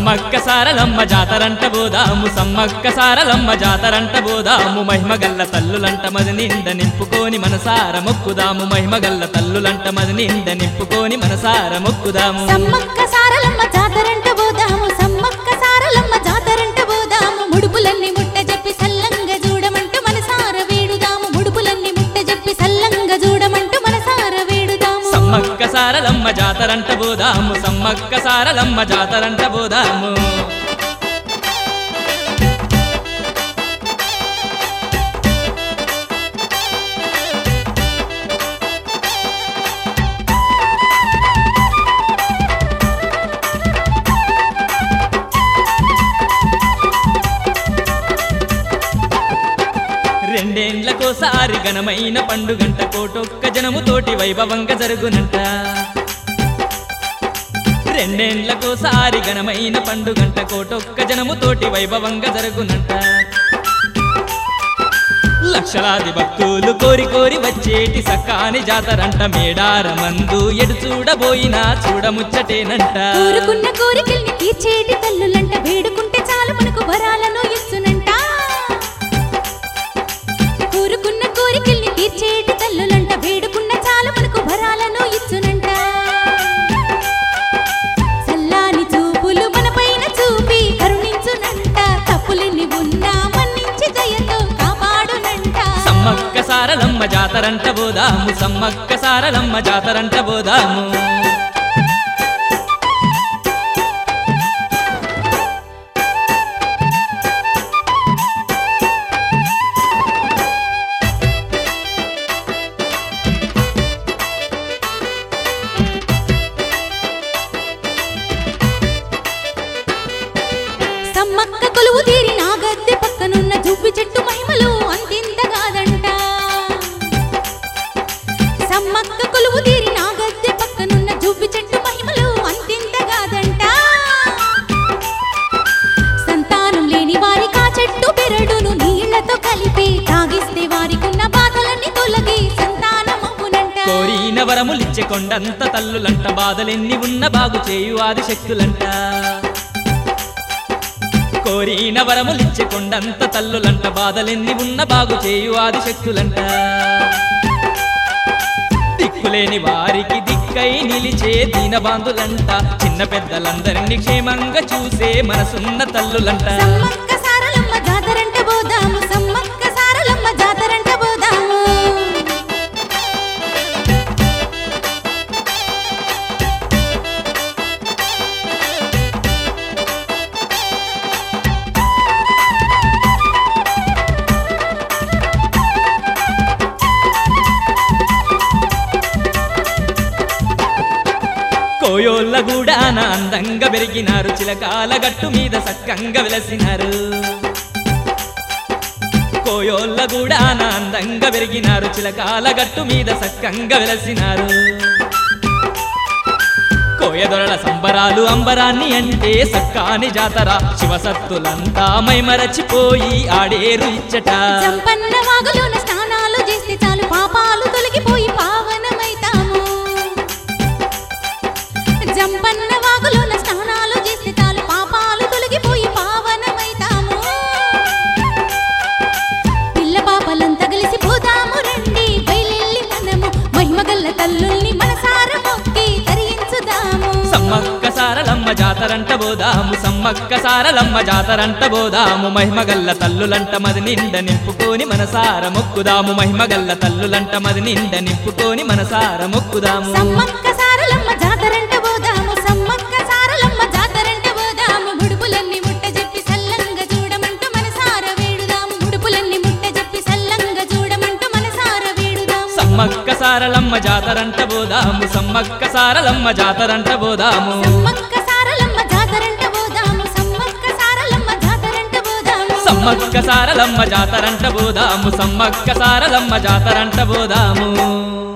సమ్మక్క సారలమ్మ జాతరంట బోదాము సమ్మక్క సారలమ్మ జాతరంట బోదాము మహిమగల్ల తల్లులంట మది నిండ నింపుకొని మనసార మొక్కుదాము మహిమగల్ల తల్లులంట మది నిండ నింపుకొని మనసార మొక్కుదాము సమ్మక్క సారలమ్మ జాతరంట పోదాము సమ్మక్క సారలమ్మ జాతరంట పోదాము ముడుపులన్నీ ముట్ట చెప్పి సల్లంగా చూడమంటూ మనసార వేడుదాము ముడుపులన్నీ ముట్ట చెప్పి సల్లంగా చూడమంటూ మనసార వేడుదాము సమ్మక్క సారలమ్మ జాతరంట బోదాము సమ్మక్క సారలమ్మ జాతరంట బోదాము రెండేండ్లకోసారి ఘనమైన పండుగంట కోటొక్క జనముతోటి వైభవంగా జరుగునంట రెండేండ్లకోసారి ఘనమైన పండుగంట కోటొక్క జనముతోటి వైభవంగా జరుగునంట లక్షలాది భక్తులు కోరి కోరి వచ్చేటి సక్కాని జాతరంట మేడార మందు ఎడు చూడబోయినా చూడముచ్చటేనంట కోరుకున్న కోరికల్ని తీర్చేటి తల్లులంట వేడుకుంటే చాలు మనకు వరాలను ఇచ్చునంట కోరుకున్న కోరికల్ని తీర్చేటి తల్లులంట వేడుకున్న చాలు మనకు వరాలను ఇచ్చునంట చల్లాని చూపులు మనపైన చూపి కరుణించునంట తప్పులెన్ని ఉన్నా మన్నించి దయతో కాపాడునంట సమ్మక్క సారలమ్మ జాతరంట బోదాము సమ్మక్క సారలమ్మ జాతరంట బోదాము సమ్మక్క కొలువు తీరి నా గద్దె పక్కనున్న జువ్వి చెట్టు మహిమలు అంతింత కాదంట సమ్మక్క కొలువు తీరి నా గద్దె పక్కనున్న జువ్వి చెట్టు మహిమలు అంతింత కాదంట సంతానం లేని వారికి ఆ చెట్టు పెరడును నీళ్లతో కలిపి తాగిస్తే వారికున్న బాధలన్నీ తొలగి సంతానం అవ్వునంట కోరిన వరములిచ్చే కొండంత తల్లులంట బాధలెన్ని ఉన్న బాగు చేయు ఆది శక్తులంట కోరిన వరములిచ్చే కొండంత తల్లులంట బాధలెన్ని ఉన్న బాగు చేయు ఆది శక్తులంట దిక్కులేని వారికి దిక్కై నిలిచే దీనబాంధులంట చిన్న పెద్దలందరినీ క్షేమంగా చూసే మనసున్న తల్లులంట సమ్మక్క సారలమ్మ జాతరంట పోదాము సమ్మక్క సారలమ్మ జాతరంట పోదాము కోయోళ్ళ గూడాన అందంగా పెరిగినారు చిలకాల గట్టు మీద సక్కంగా వెలసినారు కోయోళ్ళ గూడాన అందంగా పెరిగినారు చిలకాల గట్టు మీద సక్కంగా వెలసినారు కోయదొరల సంబరాలు అంబరాన్ని అంటే సక్కాని జాతర శివసత్తులంతా మైమరచిపోయి ఆడేరు ఇచ్చట జంపన్న వాగులోన స్నానాలు చేస్తే చాలు పాపాలు తొలగిపోయి పావనమైతాము జంపన్న వాగులోన స్నానాలు చేస్తే చాలు పాపాలు తొలగిపోయి పావనమైతాము పిల్ల పాపలంతా కలిసి పోదాము రండి బయలెల్లి మనము మహిమగల్ల తల్లుల్ని మనసార మొక్కి తరించుదాము సమ్మక్క సారలమ్మ జాతరంట బోదాము సమ్మక్క సారలమ్మ జాతరంట బోదాము మహిమగల్ల తల్లులంట మది నిండ నింపుకొని మనసార మొక్కుదాము మహిమగల్ల తల్లులంట మది నిండ నింపుకొని మనసార మొక్కుదాము సమ్మక్క సారలమ్మ జాతరంట పోదాము సమ్మక్క సారలమ్మ జాతరంట పోదాము ముడుపులన్నీ ముట్ట చెప్పి సల్లంగా చూడమంటూ మనసార వేడుదాము ముడుపులన్నీ ముట్ట చెప్పి సల్లంగా చూడమంటూ మనసార వేడుదాము సమ్మక్క సారలమ్మ జాతరంట బోదాము సమ్మక్క సారలమ్మ జాతరంట బోదాము సమ్మక్క సారలమ్మ జాతరంట పోదాము సమ్మక్క సారలమ్మ జాతరంట పోదాము సమ్మక్క సారలమ్మ జాతరంట బోదాము సమ్మక్క సారలమ్మ జాతరంట బోదాము